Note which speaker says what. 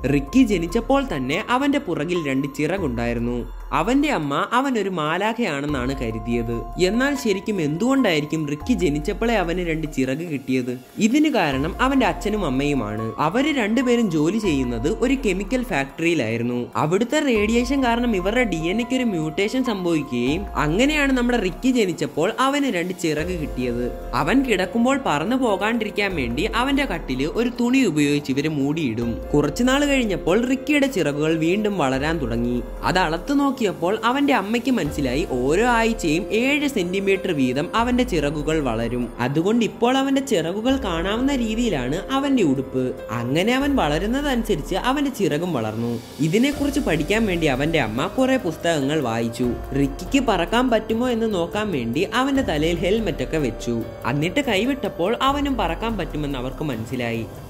Speaker 1: Ricky ജനിച്ചപ്പോൾ തന്നെ അവന്റെ പുറകിൽ രണ്ട് ചിറകുണ്ടായിരുന്നു അവന്റെ അമ്മ അവൻ ഒരു മാലാഖയാണെന്നാണ് കരുതിയത് എന്നാൽ ശരിക്കും എന്തുകൊണ്ടായിരിക്കും റിക്കി ജനിച്ചപ്പോഴേ അവന് രണ്ട് ചിറക് കിട്ടിയത് ഇതിന് കാരണം അവന്റെ അച്ഛനും അമ്മയുമാണ് അവര് രണ്ടുപേരും ജോലി ചെയ്യുന്നത് ഒരു കെമിക്കൽ ഫാക്ടറിയിലായിരുന്നു അവിടുത്തെ റേഡിയേഷൻ കാരണം ഇവരുടെ ഡി എൻ എക്ക് ഒരു മ്യൂട്ടേഷൻ സംഭവിക്കുകയും അങ്ങനെയാണ് നമ്മുടെ റിക്കി ജനിച്ചപ്പോൾ അവന് രണ്ട് ചിറക് കിട്ടിയത് അവൻ കിടക്കുമ്പോൾ പറന്നു പോകാണ്ടിരിക്കാൻ വേണ്ടി അവന്റെ കട്ടില് ഒരു തുണി ഉപയോഗിച്ച് ഇവര് മൂടിയിടും കുറച്ചുനാൾ കഴിഞ്ഞപ്പോൾ റിക്കിയുടെ ചിറകുകൾ വീണ്ടും വളരാൻ തുടങ്ങി അത് അളത്തു നോക്കിയപ്പോൾ അവന്റെ അമ്മയ്ക്ക് മനസ്സിലായി ഓരോ ആഴ്ചയും ഏഴ് സെന്റിമീറ്റർ വീതം അവന്റെ ചിറകുകൾ വളരും അതുകൊണ്ട് ഇപ്പോൾ അവന്റെ ചിറകുകൾ കാണാവുന്ന രീതിയിലാണ് അവന്റെ ഉടുപ്പ് അങ്ങനെ അവൻ വളരുന്നതനുസരിച്ച് അവന്റെ ചിറകും വളർന്നു ഇതിനെക്കുറിച്ച് പഠിക്കാൻ വേണ്ടി അവന്റെ അമ്മ കുറെ പുസ്തകങ്ങൾ വായിച്ചു റിക്കിക്ക് പറക്കാൻ പറ്റുമോ എന്ന് നോക്കാൻ വേണ്ടി അവന്റെ തലയിൽ ഹെൽമെറ്റ് ഒക്കെ വെച്ചു എന്നിട്ട് കൈവിട്ടപ്പോൾ അവനും പറക്കാൻ പറ്റുമെന്ന് അവർക്ക് മനസ്സിലായി